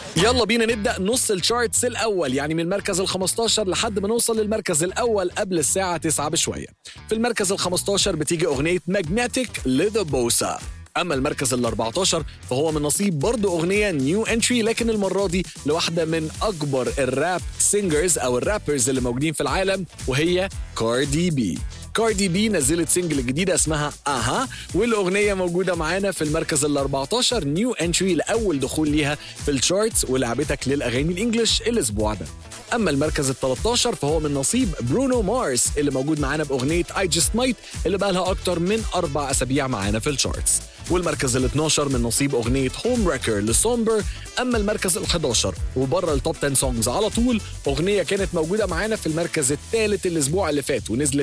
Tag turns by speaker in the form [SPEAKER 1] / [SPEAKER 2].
[SPEAKER 1] يلا بينا نبدا نص الشارتس الاول يعني من المركز ال 15 لحد ما نوصل للمركز الاول قبل الساعه 9 بشويه في المركز ال 15 بتيجي اغنيه ماجنتيك لذا بوسا اما المركز ال 14 فهو من نصيب برضه اغنيه نيو انتري لكن المره دي لواحده من اكبر الراب سينجرز او الرابرز اللي موجودين في العالم وهي كاردي بي كاردي بي نزلت سنجل جديده اسمها اها والاغنيه موجوده معانا في المركز ال 14 نيو انتري لاول دخول ليها في الشارتس ولعبتك للاغاني الانجليش الاسبوع ده اما المركز ال 13 فهو من نصيب برونو مارس اللي موجود معانا باغنيه اي جاست مايت اللي بقى لها اكتر من اربع اسابيع معانا في الشارتس والمركز ال 12 من نصيب اغنيه هوم ريكر لسومبر اما المركز ال 11 وبره التوب 10 سونجز على طول اغنيه كانت موجوده معانا في المركز الثالث الاسبوع اللي فات ونزلت